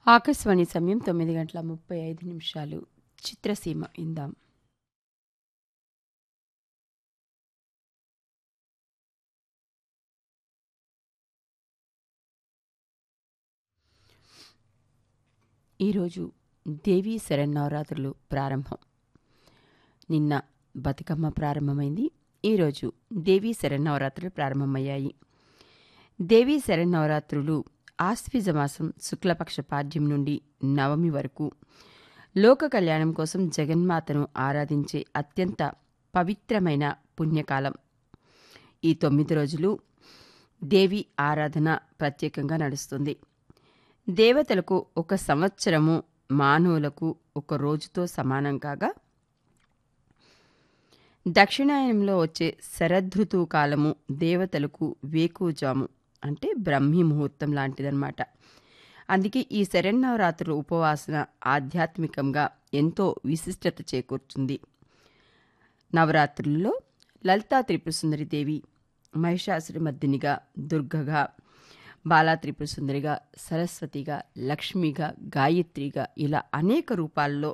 ఆకాశవాణి సమయం తొమ్మిది గంటల ముప్పై ఐదు నిమిషాలు చిత్రసీమ ఇందాం ఈరోజు దేవీ శరన్నవరాత్రులు ప్రారంభం నిన్న బతుకమ్మ ప్రారంభమైంది ఈరోజు దేవీ శరన్నవరాత్రులు ప్రారంభమయ్యాయి దేవీ శరన్నవరాత్రులు ఆశ్వీజ మాసం శుక్లపక్ష పాడ్యం నుండి నవమి వరకు లోక కళ్యాణం కోసం జగన్మాతను ఆరాధించే అత్యంత పవిత్రమైన పుణ్యకాలం ఈ తొమ్మిది రోజులు దేవి ఆరాధన ప్రత్యేకంగా నడుస్తుంది దేవతలకు ఒక సంవత్సరము మానవులకు ఒక రోజుతో సమానం కాగా దక్షిణాయనంలో వచ్చే శరదృతువు కాలము దేవతలకు వేకుజాము అంటే బ్రహ్మీ ముహూర్తం లాంటిదన్నమాట అందుకే ఈ శరన్నవరాత్రుల ఉపవాసన ఆధ్యాత్మికంగా ఎంతో విశిష్టత చేకూర్చుంది నవరాత్రుల్లో లలితా త్రిపురసుందరి దేవి మహిషాసురి మర్దినిగా దుర్గగా బాలా త్రిపురసుందరిగా సరస్వతిగా లక్ష్మిగా గాయత్రిగా ఇలా అనేక రూపాల్లో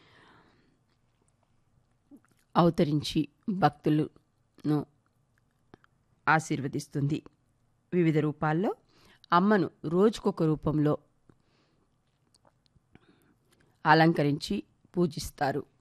అవతరించి భక్తులను ఆశీర్వదిస్తుంది వివిధ రూపాల్లో అమ్మను రోజుకొక రూపంలో అలంకరించి పూజిస్తారు